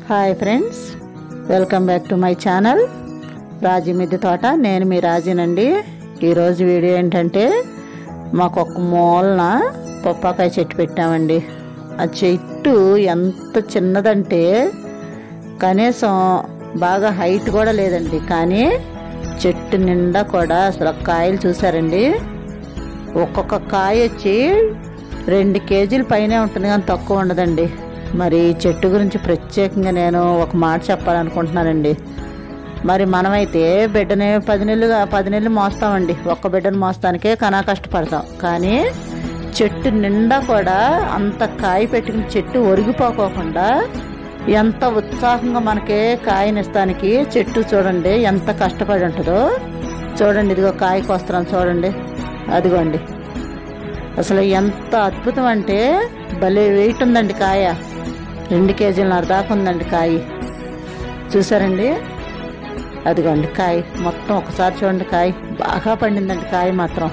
Hi friends welcome back to my channel Raji మిద్దె తోట నేను మీ రాజీనండి ఈరోజు వీడియో ఏంటంటే మాకు ఒక మూలన పప్పాకాయ చెట్టు పెట్టామండి ఆ చెట్టు ఎంత చిన్నదంటే కనీసం బాగా హైట్ కూడా లేదండి కానీ చెట్టు నిండా కూడా అసలు కాయలు చూసారండి ఒక్కొక్క కాయ వచ్చి రెండు కేజీల పైనే ఉంటుంది కానీ తక్కువ ఉండదండి మరి ఈ చెట్టు గురించి ప్రత్యేకంగా నేను ఒక మాట చెప్పాలనుకుంటున్నానండి మరి మనమైతే బిడ్డని పది నెలలుగా పది నెలలు మోస్తామండి ఒక్క బిడ్డను మోస్తానికే కనా కష్టపడతాం కానీ చెట్టు నిండా కూడా అంత కాయ పెట్టుకుని చెట్టు ఒరిగిపోకోకుండా ఎంత ఉత్సాహంగా మనకి కాయనిస్తానికి చెట్టు చూడండి ఎంత కష్టపడి ఉంటుందో చూడండి ఇదిగో కాయ కోస్తున్నాం చూడండి అదిగోండి అసలు ఎంత అద్భుతం అంటే భలే వెయిట్ ఉందండి కాయ రెండు కేజీలన్నర దాకా ఉందండి కాయ చూసారండి అదిగోండి కాయ మొత్తం ఒకసారి చూడండి కాయ బాగా పండిందండి కాయ మాత్రం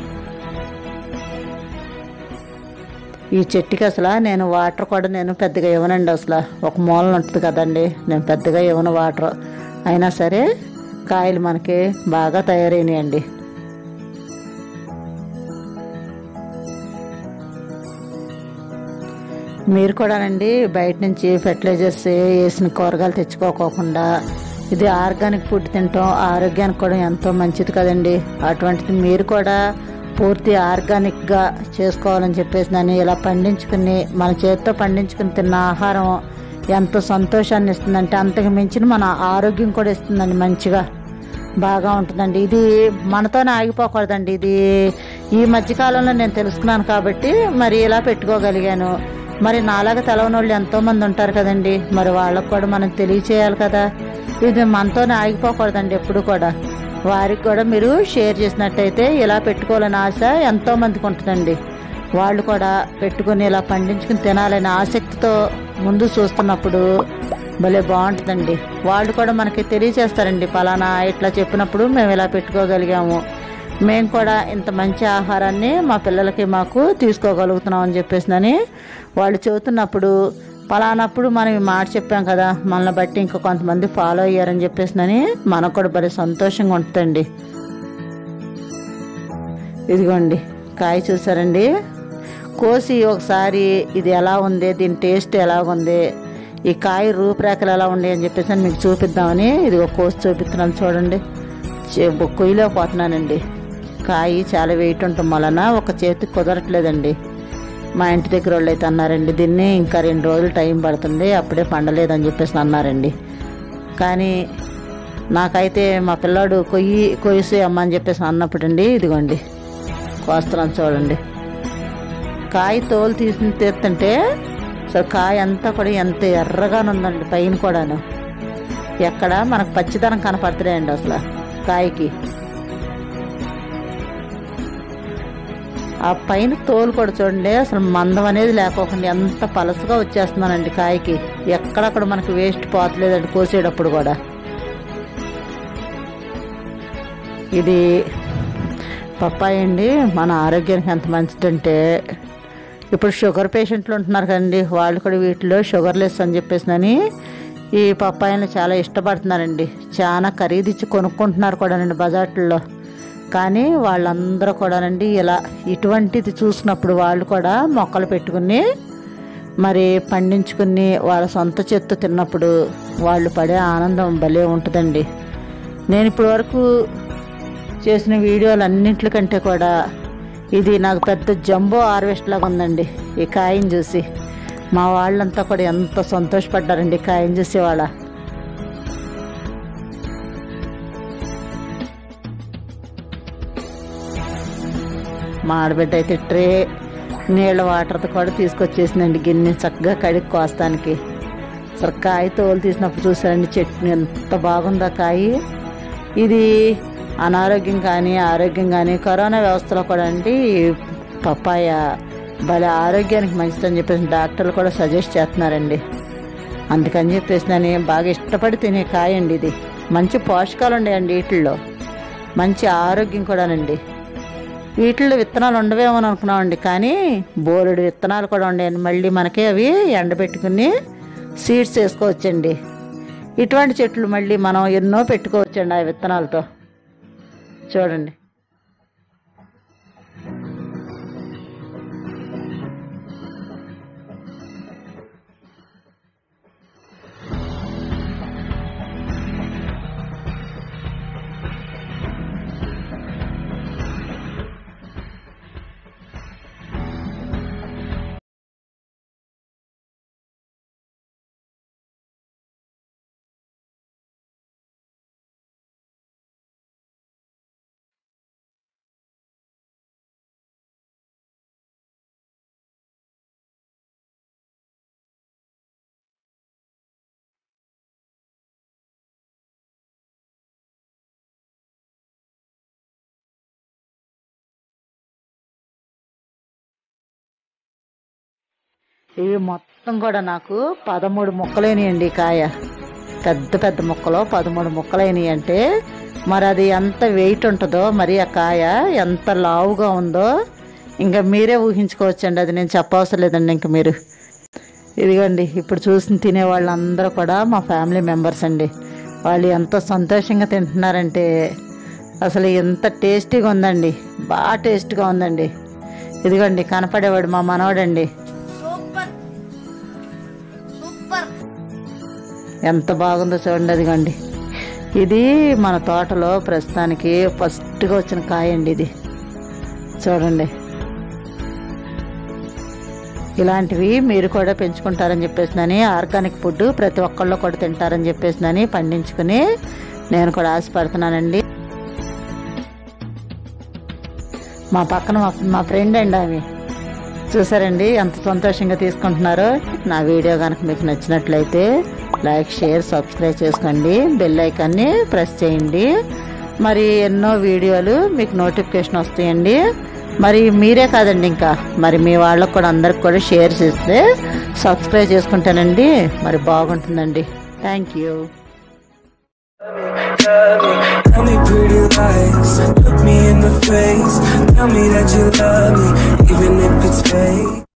ఈ చెట్టుకి అసలు నేను వాటర్ కూడా నేను పెద్దగా ఇవ్వనండి అసలు ఒక మూలన ఉంటుంది కదండి నేను పెద్దగా ఇవ్వను వాటర్ అయినా సరే కాయలు మనకి బాగా తయారైనాయండి మీరు కూడానండి బయట నుంచి ఫెర్టిలైజర్స్ వేసిన కూరగాయలు తెచ్చుకోకోకుండా ఇది ఆర్గానిక్ ఫుడ్ తింటాం ఆరోగ్యానికి కూడా ఎంతో మంచిది కదండి అటువంటిది మీరు కూడా పూర్తి ఆర్గానిక్గా చేసుకోవాలని చెప్పేసి నేను ఇలా పండించుకుని మన చేతితో పండించుకుని తిన్న ఆహారం ఎంతో సంతోషాన్ని ఇస్తుందంటే అంతకు మించిన మన ఆరోగ్యం కూడా ఇస్తుందండి మంచిగా బాగా ఉంటుందండి ఇది మనతోనే ఆగిపోకూడదండి ఇది ఈ మధ్యకాలంలో నేను తెలుసుకున్నాను కాబట్టి మరి ఇలా పెట్టుకోగలిగాను మరి నాలాగా తెలవని వాళ్ళు ఎంతోమంది ఉంటారు కదండి మరి వాళ్ళకు కూడా మనం తెలియచేయాలి కదా ఇది మనతోనే ఆగిపోకూడదండి ఎప్పుడు కూడా వారికి కూడా మీరు షేర్ చేసినట్టయితే ఇలా పెట్టుకోవాలని ఆశ ఎంతో మందికి ఉంటుందండి వాళ్ళు కూడా పెట్టుకుని ఇలా పండించుకుని తినాలని ఆసక్తితో ముందు చూస్తున్నప్పుడు భలే బాగుంటుందండి వాళ్ళు కూడా మనకి తెలియచేస్తారండి పలానా ఇట్లా చెప్పినప్పుడు మేము ఇలా పెట్టుకోగలిగాము మేము కూడా ఇంత మంచి ఆహారాన్ని మా పిల్లలకి మాకు తీసుకోగలుగుతున్నాం అని చెప్పేసి వాళ్ళు చెబుతున్నప్పుడు పలానప్పుడు మనం ఈ మాట చెప్పాం కదా మనల్ని బట్టి ఇంకా కొంతమంది ఫాలో అయ్యారని చెప్పేసి మనకు కూడా భలే సంతోషంగా ఉంటుందండి ఇదిగోండి కాయ చూసారండి కోసి ఒకసారి ఇది ఎలా ఉంది దీని టేస్ట్ ఎలా ఉంది ఈ కాయ రూపురేఖలు ఎలా ఉంది అని చెప్పేసి మీకు చూపిద్దామని ఇది ఒక కోసి చూపిస్తున్నాను చూడండి కొయ్యిలో పోతున్నానండి కాయ చాలా వెయిట్ ఉండటం వలన ఒక చేతికి కుదరట్లేదండి మా ఇంటి దగ్గర వాళ్ళు అయితే అన్నారండి దీన్ని ఇంకా రెండు రోజులు టైం పడుతుంది అప్పుడే పండలేదని చెప్పేసి అన్నారండి కానీ నాకైతే మా పిల్లాడు కొయ్యి కొయ్యి అమ్మని చెప్పేసి అన్నప్పుడు అండి ఇదిగోండి కోస్తున్నాను చూడండి కాయ తోలు తీసి తీస్తుంటే అసలు కాయ అంతా కూడా ఎంత ఎర్రగానే ఉందండి పైన కూడాను ఎక్కడ మనకు పచ్చిదనం కనపడుతున్నాయండి అసలు కాయకి ఆ పైన తోలు కూడా చూడండి అసలు మందం అనేది లేకోకుండా ఎంత పలసగా వచ్చేస్తున్నానండి కాయకి ఎక్కడక్కడ మనకు వేస్ట్ పోతలేదండి కోసేటప్పుడు కూడా ఇది పప్పాయి అండి మన ఆరోగ్యానికి ఎంత మంచిదంటే ఇప్పుడు షుగర్ పేషెంట్లు ఉంటున్నారు కదండి వాళ్ళు కూడా వీటిలో షుగర్ లెస్ అని చెప్పేసి ఈ పప్పాయిని చాలా ఇష్టపడుతున్నారండి చాలా ఖరీదిచ్చి కొనుక్కుంటున్నారు కూడానండి బజార్లలో కానీ వాళ్ళందరూ కూడానండి ఇలా ఇటువంటిది చూసినప్పుడు వాళ్ళు కూడా మొక్కలు పెట్టుకుని మరి పండించుకుని వాళ్ళ సొంత చెత్త తిన్నప్పుడు వాళ్ళు పడే ఆనందం భలే ఉంటుందండి నేను ఇప్పటి వరకు చేసిన వీడియోలు అన్నింటికంటే కూడా ఇది నాకు పెద్ద జంబో హార్వెస్ట్ లాగా ఉందండి ఈ కాయని చూసి మా వాళ్ళంతా కూడా ఎంత సంతోషపడ్డారండి ఈ కాయని చూసి వాళ్ళ మా ఆడబిడ్డ అయితే ట్రే నీళ్ళ వాటర్తో కూడా తీసుకొచ్చేసిందండి గిన్నె చక్కగా కడిగి కోస్తానికి అసలు కాయ తోలు తీసినప్పుడు చూసారండి చట్నీ ఎంత బాగుందా కాయ ఇది అనారోగ్యం కానీ ఆరోగ్యం కానీ కరోనా వ్యవస్థలో కూడా అండి పప్పాయ భలే ఆరోగ్యానికి మంచిదని చెప్పేసి డాక్టర్లు కూడా సజెస్ట్ చేస్తున్నారండి అందుకని చెప్పేసి నేను బాగా ఇష్టపడి తినే కాయ అండి ఇది మంచి పోషకాలు ఉన్నాయండి వీటిల్లో మంచి ఆరోగ్యం కూడానండి వీటిల్లో విత్తనాలు ఉండవేమో అనుకున్నామండి కానీ బోలెడు విత్తనాలు కూడా ఉండేయండి మళ్ళీ మనకి అవి ఎండబెట్టుకుని సీడ్స్ వేసుకోవచ్చండి ఇటువంటి చెట్లు మళ్ళీ మనం ఎన్నో పెట్టుకోవచ్చండి ఆ విత్తనాలతో చూడండి ఇవి మొత్తం కూడా నాకు పదమూడు ముక్కలైనాయండి ఈ కాయ పెద్ద పెద్ద ముక్కలు పదమూడు ముక్కలైనవి అంటే మరి అది ఎంత వెయిట్ ఉంటుందో మరి ఆ కాయ ఎంత లావుగా ఉందో ఇంకా మీరే ఊహించుకోవచ్చండి అది నేను చెప్పవసరం లేదండి ఇంక మీరు ఇదిగోండి ఇప్పుడు చూసి తినే వాళ్ళందరూ కూడా మా ఫ్యామిలీ మెంబర్స్ అండి వాళ్ళు ఎంతో సంతోషంగా తింటున్నారంటే అసలు ఎంత టేస్టీగా ఉందండి బాగా టేస్ట్గా ఉందండి ఇదిగోండి కనపడేవాడు మా మనవడండి సూపర్ సూపర్ ఎంత బాగుందో చూడండి అదిగోండి ఇది మన తోటలో ప్రస్తుతానికి ఫస్ట్గా వచ్చిన కాయ అండి ఇది చూడండి ఇలాంటివి మీరు కూడా పెంచుకుంటారని చెప్పేసినని ఆర్గానిక్ ఫుడ్ ప్రతి ఒక్కళ్ళు కూడా తింటారని చెప్పేసినని పండించుకుని నేను కూడా ఆశపడుతున్నానండి మా పక్కన మా- మా ఫ్రెండ్ అండి ఆమె చూసారండి ఎంత సంతోషంగా తీసుకుంటున్నారో నా వీడియో కనుక మీకు నచ్చినట్లయితే లైక్ షేర్ సబ్స్క్రైబ్ చేసుకోండి బెల్ ఐకాన్ని ప్రెస్ చేయండి మరి ఎన్నో వీడియోలు మీకు నోటిఫికేషన్ వస్తాయండి మరి మీరే కాదండి ఇంకా మరి మీ వాళ్ళకు కూడా అందరికి కూడా షేర్ చేస్తే సబ్స్క్రైబ్ చేసుకుంటానండి మరి బాగుంటుందండి thank you Tell me pretty lies, look me in the face. Tell me that you love me, even if it's fake.